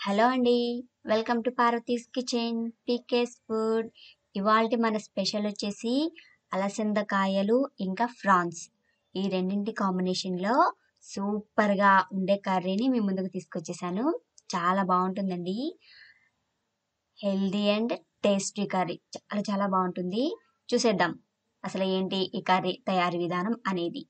hello అండి welcome to Parvathi's kitchen పీకేస్ food ఇవాల్టి మన స్పెషల్ వచ్చేసి అలసందకాయలు ఇంకా ఫ్రాన్స్ ఈ రెండింటి కాంబినేషన్లో సూపర్గా ఉండే కర్రీని మీ ముందుకు తీసుకొచ్చేసాను చాలా బాగుంటుందండి హెల్దీ అండ్ టేస్టీ కర్రీ చాలా చాలా బాగుంటుంది చూసేద్దాం అసలు ఏంటి ఈ కర్రీ తయారీ విధానం అనేది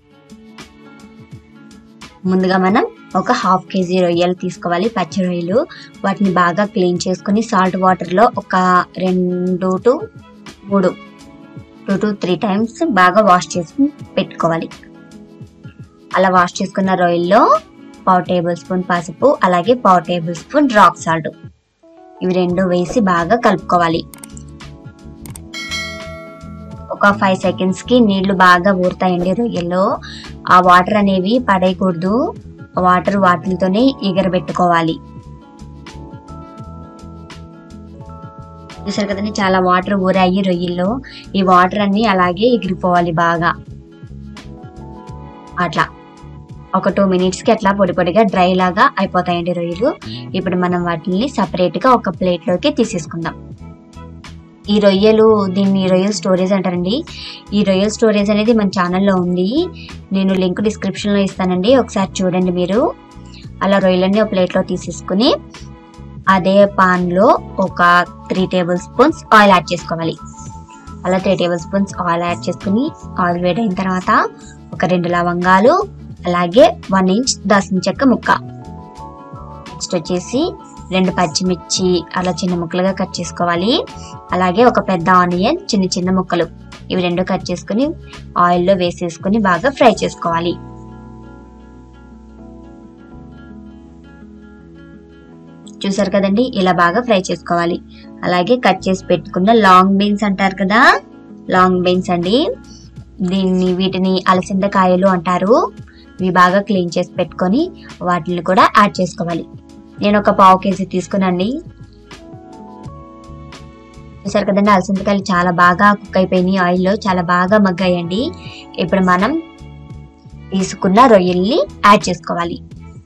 ముందుగా మనం ఒక హాఫ్ కేజీ రొయ్యలు తీసుకోవాలి పచ్చి రొయ్యలు వాటిని బాగా క్లీన్ చేసుకుని సాల్ట్ వాటర్లో ఒక రెండు టు మూడు టూ టు త్రీ టైమ్స్ బాగా వాష్ చేసుకుని పెట్టుకోవాలి అలా వాష్ చేసుకున్న రొయ్యల్లో పావు టేబుల్ స్పూన్ పసుపు అలాగే పావు టేబుల్ స్పూన్ రాక్ సాల్ట్ ఇవి రెండు వేసి బాగా కలుపుకోవాలి ఒక ఫైవ్ సెకండ్స్ కి నీళ్లు బాగా ఊరుతాయండి రొయ్యల్లో ఆ వాటర్ అనేవి పడేయకూడదు వాటర్ వాటితోనే ఎగరబెట్టుకోవాలి చూసారు కదండి చాలా వాటర్ ఊరాయి రొయ్యల్లో ఈ వాటర్ అన్ని అలాగే ఎగిరిపోవాలి బాగా అట్లా ఒక టూ మినిట్స్ కి అట్లా పొడి పొడిగా డ్రై లాగా అయిపోతాయండి రొయ్యలు ఇప్పుడు మనం వాటిని సపరేట్ గా ఒక ప్లేట్ లోకి తీసేసుకుందాం ఈ రొయ్యలు దీన్ని రొయ్యల్ స్టోరేజ్ అంటారండి ఈ రొయ్యల్ స్టోరేజ్ అనేది మన ఛానల్లో ఉంది నేను లింక్ డిస్క్రిప్షన్లో ఇస్తానండి ఒకసారి చూడండి మీరు అలా రొయ్యలన్నీ ఒక ప్లేట్లో తీసేసుకుని అదే పాన్లో ఒక three tablespoons oil add చేసుకోవాలి అలా three tablespoons oil add చేసుకుని ఆయిల్ వేడైన తర్వాత ఒక రెండు లవంగాలు అలాగే వన్ ఇంచ్ దాసిన చెక్క ముక్క నెక్స్ట్ వచ్చేసి రెండు పచ్చిమిర్చి అలా చిన్న ముక్కలుగా కట్ చేసుకోవాలి అలాగే ఒక పెద్ద ఆనియన్ చిన్న చిన్న ముక్కలు ఇవి రెండు కట్ చేసుకుని ఆయిల్లో వేసేసుకుని బాగా ఫ్రై చేసుకోవాలి చూసారు కదండి ఇలా బాగా ఫ్రై చేసుకోవాలి అలాగే కట్ చేసి పెట్టుకున్న లాంగ్ బీన్స్ అంటారు కదా లాంగ్ బీన్స్ అండి దీన్ని వీటిని అలసిందకాయలు అంటారు ఇవి బాగా క్లీన్ చేసి పెట్టుకొని వాటిని కూడా యాడ్ చేసుకోవాలి నేను ఒక పావు కేజీ తీసుకునండి చూసారు కదండి అలసందకాయలు చాలా బాగా కుక్ అయిపోయినాయి ఆయిల్లో చాలా బాగా మగ్గాయండి ఇప్పుడు మనం తీసుకున్న రొయ్యల్ని యాడ్ చేసుకోవాలి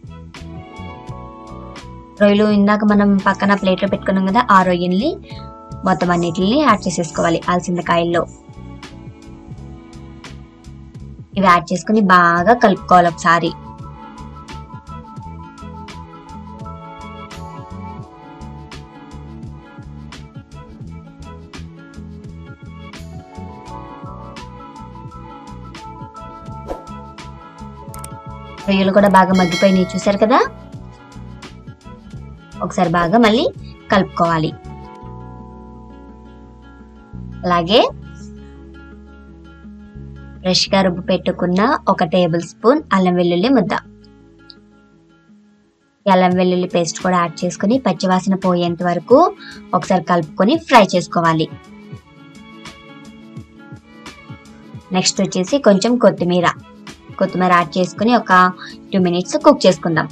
రొయ్యలు ఇందాక మనం పక్కన ప్లేట్లో పెట్టుకున్నాం కదా ఆ రొయ్యల్ని మొత్తం అన్నిటిని యాడ్ చేసేసుకోవాలి అలసిందకాయల్లో ఇవి యాడ్ చేసుకుని బాగా కలుపుకోవాలి ఒకసారి రొయ్యలు కూడా బాగా మగ్గిపోయినాయి చూసారు కదా ఒకసారి బాగా మళ్ళీ కలుపుకోవాలి అలాగే ఫ్రెష్గా రుబ్బు పెట్టుకున్న ఒక టేబుల్ స్పూన్ అల్లం వెల్లుల్లి ముద్ద అల్లం వెల్లుల్లి పేస్ట్ కూడా యాడ్ చేసుకుని పచ్చివాసన పోయేంత వరకు ఒకసారి కలుపుకొని ఫ్రై చేసుకోవాలి నెక్స్ట్ వచ్చేసి కొంచెం కొత్తిమీర కొత్తిమీర యాడ్ చేసుకుని ఒక టూ మినిట్స్ కుక్ చేసుకుందాం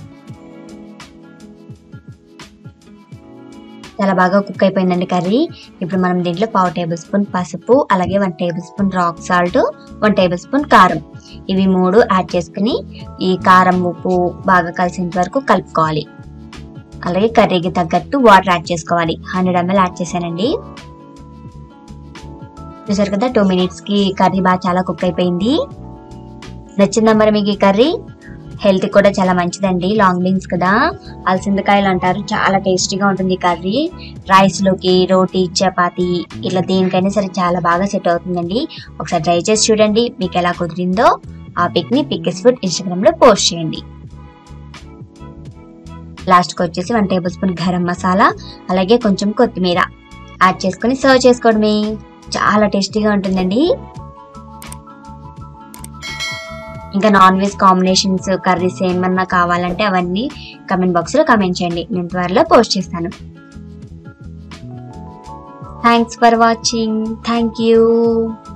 చాలా బాగా కుక్ అయిపోయిందండి కర్రీ ఇప్పుడు మనం దీంట్లో పావు టేబుల్ స్పూన్ పసుపు అలాగే one tablespoon rock salt one tablespoon కారం ఇవి మూడు యాడ్ చేసుకుని ఈ కారం ఉప్పు బాగా కలిసేంత వరకు కలుపుకోవాలి అలాగే కర్రీకి తగ్గట్టు వాటర్ యాడ్ చేసుకోవాలి హండ్రెడ్ ఎంఎల్ యాడ్ చేశానండి చూసారు కదా టూ మినిట్స్ కి కర్రీ బాగా చాలా కుక్ అయిపోయింది నచ్చిందా మరి మీకు ఈ కర్రీ హెల్త్ కూడా చాలా మంచిదండి లాంగ్ బీన్స్ కదా అలసిందకాయలు అంటారు చాలా టేస్టీగా ఉంటుంది ఈ కర్రీ రైస్ లోకి రోటీ చపాతి ఇట్లా దేనికైనా సరే చాలా బాగా సెట్ అవుతుందండి ఒకసారి ట్రై చేసి చూడండి మీకు ఎలా కుదిరిందో ఆ పిక్ ని పిక్కెస్ ఫుడ్ ఇన్స్టాగ్రామ్ లో పోస్ట్ చేయండి లాస్ట్ కి వచ్చేసి one tablespoon garam masala అలాగే కొంచెం కొత్తిమీర యాడ్ చేసుకొని సర్వ్ చేసుకోవడమే చాలా టేస్టీగా ఉంటుందండి ఇంకా నాన్ వెజ్ కాంబినేషన్స్ కర్రీస్ ఏమన్నా కావాలంటే అవన్నీ కమెంట్ బాక్స్ లో కమెంట్ చేయండి నేను త్వరలో పోస్ట్ చేస్తాను thanks for watching thank you